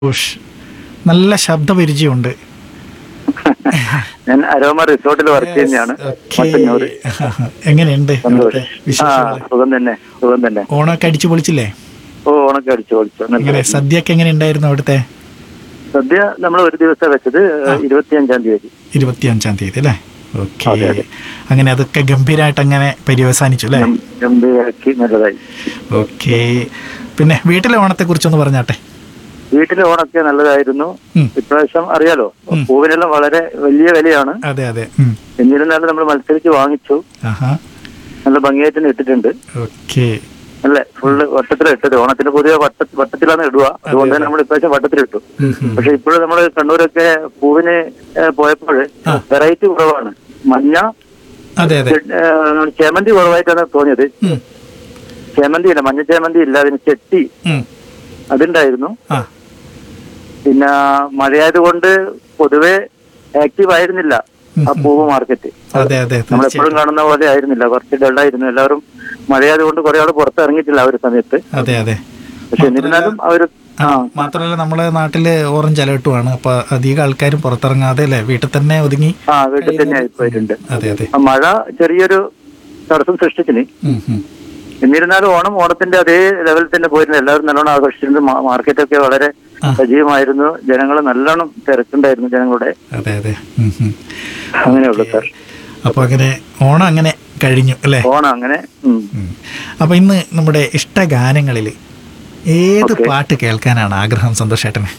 ഉഷ് നല്ല ശബ്ദപരിചയമുണ്ട് ഞാൻ അരോമ റിസോർട്ടിൽ വർക്ക് ചെയ്യുന്നതാണ് മട്ടന്നൂർ എങ്ങനെയുണ്ട് സന്തോഷ് ഇവിടുത്തെ ആ വിശേഷങ്ങള് സുഖം തന്നെ സുഖം തന്നെ ഓണമൊക്കെ അടിച്ചു പൊളിച്ചില്ലേ ഓ ഓണൊക്കെ അടിച്ചു പൊളിച്ചു നല്ല എങ്ങനെ സദ്യയൊക്കെ എങ്ങനെ ഉണ്ടായിരുന്നു അവിടുത്തെ സദ്യ നമ്മൾ ഒരു ദിവസം വെച്ചത് ഇരുപത്തിയഞ്ചാം തീയതി ഇരുപത്തിയഞ്ചാം തീയതി അല്ലേ ഓക്കെ അതെ, അതെ. അങ്ങനെ അതൊക്കെ ഗംഭീരമായിട്ട് അങ്ങനെ പര്യവസാനിച്ചു അല്ലേ ഗം- ഗംഭീരാക്കി നല്ലതായി ഓക്കെ പിന്നെ വീട്ടിലെ ഓണത്തെ കുറിച്ചൊന്ന് പറഞ്ഞാട്ടെ വീട്ടിലെ ഓണൊക്കെ നല്ലതായിരുന്നു ഉം. ഇപ്രാവശ്യം അറിയാലോ ഉം. പൂവിനെല്ലാം വളരെ വലിയ വിലയാണ് അതെ അതെ ഉം. എന്നിരുന്നാലും നമ്മൾ മത്സരിച്ച് വാങ്ങിച്ചു ആഹാ നല്ല ഭംഗിയായിട്ട് തന്നെ ഇട്ടിട്ടുണ്ട് ഓക്കെ അല്ലേ ഫുള്ള് വട്ടത്തിലാണ് ഇട്ടത് ഓണത്തിന് പൊതുവെ വട്ട വട്ടത്തിലാണ് ഇടുക അതുകൊണ്ട് തന്നെ നമ്മൾ ഇപ്രാവശ്യം വട്ടത്തിലിട്ടു ഉം, ഉം. പക്ഷെ ഇപ്പോഴും നമ്മൾ കണ്ണൂരൊക്കെ പൂവിന് പോയപ്പോൾ ആ. വെറൈറ്റി കുറവാണ് മഞ്ഞ അതെ അതെ ഏ, ചേമന്തി കുറവായിട്ടാണ് തോന്നിയത് ഉം. ചേമന്തി ഇല്ല മഞ്ഞ ചേമന്തി ഇല്ല അതിന് ചെട്ടി ഉം. അതുണ്ടായിരുന്നു ആ പിന്നെ മഴയായത് കൊണ്ട് പൊതുവെ ആക്റ്റീവ് ആയിരുന്നില്ല ആ പൂവ് മാർക്കറ്റ് അതെ അതെ നമ്മളെപ്പോഴും തീർച്ചയായിട്ടും കാണുന്ന പോലെ ആയിരുന്നില്ല കുറച്ച് ഡള്ളായിരുന്നു എല്ലാവരും മഴയായത് കൊണ്ട് കുറെ ആൾ പുറത്ത് ഇറങ്ങിയിട്ടില്ല ആ ഒരു സമയത്ത് അതെ അതെ പക്ഷെ എന്നിരുന്നാലും അവർ ആ, മാത്രമല്ല നമ്മുടെ നാട്ടില് ഓറഞ്ച് അലേർട്ടുമാണ് അപ്പൊ അധികം ആൾക്കാരും പുറത്തിറങ്ങാതെ അല്ലേ വീട്ടിൽ തന്നെ ഒതുങ്ങി ആ വീട്ടിൽ തന്നെ ആയിപ്പോയിട്ടുണ്ട് അതെ അതെ ആ മഴ ചെറിയൊരു തടസ്സം സൃഷ്ടിച്ചിന് ഉം, ഉം. എന്നിരുന്നാലും ഓണം ഓണത്തിന്റെ അതേ ലെവലിൽ തന്നെ പോയിരുന്നു എല്ലാവരും നല്ലോണം ആഘോഷിച്ചിട്ടുണ്ട് മാ- മാർക്കറ്റൊക്കെ വളരെ ആ. സജീവമായിരുന്നു ജനങ്ങൾ നല്ലോണം തിരക്കുണ്ടായിരുന്നു ജനങ്ങളുടെ അതെ അതെ ഉം, ഉം. അങ്ങനെയുള്ളൂ സാർ അപ്പൊ അങ്ങനെ ഓണം അങ്ങനെ കഴിഞ്ഞു അല്ലേ ഓണം അങ്ങനെ ഉം. ഉം. അപ്പൊ ഇന്ന് നമ്മുടെ ഇഷ്ടഗാനങ്ങളിൽ ഏത് ഓക്കേ. പാട്ട് കേൾക്കാനാണ് ആഗ്രഹം സന്തോഷേട്ടന്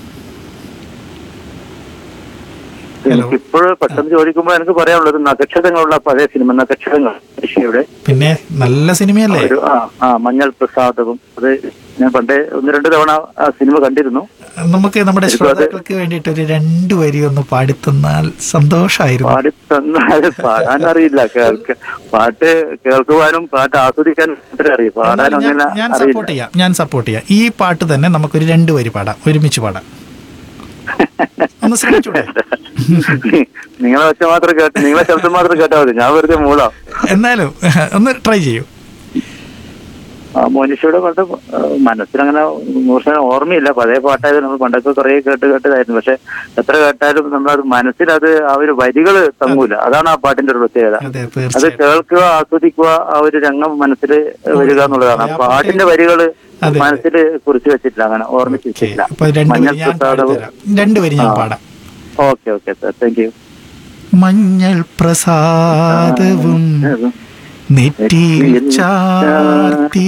ഹലോ. എനിക്കിപ്പോൾ പെട്ടെന്ന് ചോദിക്കുമ്പോൾ എനിക്ക് പറയാനുള്ളത് നക്ഷത്രങ്ങളുള്ള പഴയ സിനിമ നക്ഷത്രങ്ങൾ ഋഷിയുടെ പിന്നെ നല്ല സിനിമയല്ലേ ഒരു ആ ആ മഞ്ഞൾ പ്രസാദവും അത് ഞാൻ പണ്ടേ ഒന്ന് രണ്ട് തവണ ആ സിനിമ കണ്ടിരുന്നു നമുക്ക് നമ്മുടെ എനിക്കും അത് ശ്രോതാക്കൾക്ക് വേണ്ടിയിട്ട് ഒരു രണ്ടു വരി ഒന്ന് പാടിത്തന്നാൽ സന്തോഷമായിരുന്നു പാടി തന്നാൽ പാടാൻ അറിയില്ല കേൾക്ക പാട്ട് കേൾക്കുവാനും പാട്ട് ആസ്വദിക്കാനും മാത്രമേ അറിയൂ പാടാനും ഞാൻ അങ്ങനെ ഞാൻ അറിയില്ല സപ്പോർട്ട് ചെയ്യാം ഞാൻ സപ്പോർട്ട് ചെയ്യാം ഈ പാട്ട് തന്നെ നമുക്കൊരു രണ്ടു വരി പാടാം ഒരുമിച്ച് പാടാം ഒന്ന് ശ്രമിച്ചൂടെ നിങ്ങളെ ഒച്ച മാത്രം കേട്ട് നിങ്ങളെ ശബ്ദം മാത്രം കേട്ടാൽ മതി ഞാൻ വെറുതെ മൂളാം എന്നാലും ഒന്ന് ട്രൈ ചെയ്യൂ ആ മോനിഷയുടെ പാട്ട് ആ, മനസ്സിലങ്ങനെ നൂറ് ശതമാനം ഓർമ്മയില്ല പഴയ പാട്ടായത് നമ്മൾ പണ്ടൊക്കെ കുറെ കേട്ട് കേട്ടതായിരുന്നു പക്ഷെ എത്ര കേട്ടാലും നമ്മളത് മനസ്സിലത് ആ ഒരു വരികൾ തങ്ങൂല അതാണ് ആ പാട്ടിന്റെ ഒരു പ്രത്യേകത അതെ അത് തീർച്ചയായും കേൾക്കുക ആസ്വദിക്കുക ആ ഒരു രംഗം മനസ്സിൽ വരിക എന്നുള്ളതാണ് ആ പാട്ടിന്റെ വരികൾ അതെ. മനസ്സിൽ കുറിച്ച് വെച്ചിട്ടില്ല അങ്ങനെ ഓർമ്മിച്ച് ഓക്കെ വെച്ചിട്ടില്ല അപ്പൊ രണ്ടു വരി ഞാൻ പ്രസാദവും പാടിത്തരാം രണ്ടു വരി ഞാൻ ആ. പാടാം okay okay sir thank you മഞ്ഞൾ പ്രസാദവും നെറ്റിയിൽ ചാർത്തി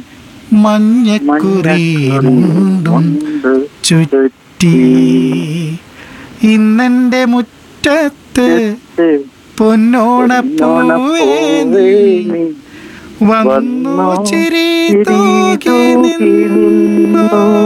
മഞ്ഞക്കുറിയുണ്ടും ചുറ്റി ഇന്നെന്റെ മുറ്റത്ത് പൊന്നോണപ്പൂവേ നീ വന്നു ചിരി തൂകി നിന്നു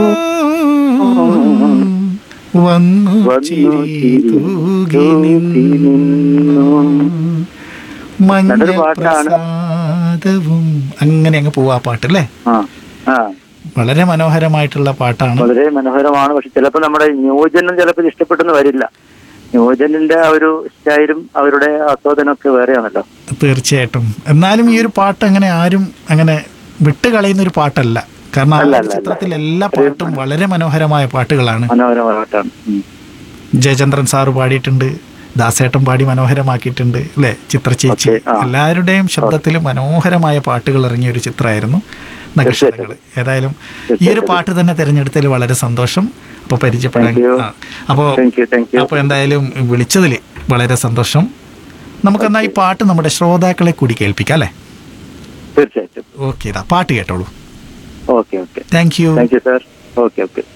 വന്നു ചിരി തൂകി നിന്നു മഞ്ഞൾ നല്ലൊരു പാട്ടാണ്. പ്രസാദവും അങ്ങനെ അങ്ങ് പോവാ പാട്ട് അല്ലേ ആ ആ വളരെ മനോഹരമായിട്ടുള്ള പാട്ടാണ് വളരെ മനോഹരമാണ് പക്ഷെ ചിലപ്പോൾ നമ്മുടെ ന്യൂജനും ചിലപ്പോൾ ഇഷ്ടപ്പെട്ടെന്ന് വരില്ല ന്യൂജനിന്റെ ആ ഒരു സ്റ്റൈലും അവരുടെ ആസ്വാദനമൊക്കെ വേറെയാണല്ലോ തീർച്ചയായിട്ടും എന്നാലും ഈ ഒരു പാട്ട് അങ്ങനെ ആരും അങ്ങനെ വിട്ടുകളയുന്ന ഒരു പാട്ടല്ല കാരണം ആ അല്ല, ഒരു അല്ല, അല്ല. ചിത്രത്തിലെ എല്ലാ പാട്ടും വളരെ മനോഹരമായ പാട്ടുകളാണ് മനോഹരമായിട്ടാണ് ഉം. ജയചന്ദ്രൻ സാറ് പാടിയിട്ടുണ്ട് ദാസേട്ടൻ പാടി മനോഹരമാക്കിയിട്ടുണ്ട് അല്ലെ ചിത്രചേച്ചി ഓക്കേ, ആ. എല്ലാവരുടെയും ശബ്ദത്തിൽ മനോഹരമായ പാട്ടുകൾ ഇറങ്ങിയ ഒരു ചിത്രമായിരുന്നു നക്ഷത്രങ്ങൾ ഏതായാലും ഈ ഒരു പാട്ട് തന്നെ തിരഞ്ഞെടുത്തതിൽ വളരെ സന്തോഷം അപ്പോൾ പരിചയപ്പെടാൻ Thank you. ആ. അപ്പോൾ താങ്ക് യു താങ്ക് യു അപ്പോൾ എന്തായാലും വിളിച്ചതിൽ വളരെ സന്തോഷം നമുക്കെന്നാ ഈ പാട്ട് നമ്മുടെ ശ്രോതാക്കളെ കൂടി കേൾപ്പിക്കാം അല്ലേ തീർച്ചയായിട്ടും ഓക്കെ ഇതാ പാട്ട് കേട്ടോളൂ okay okay thank you thank you sir okay okay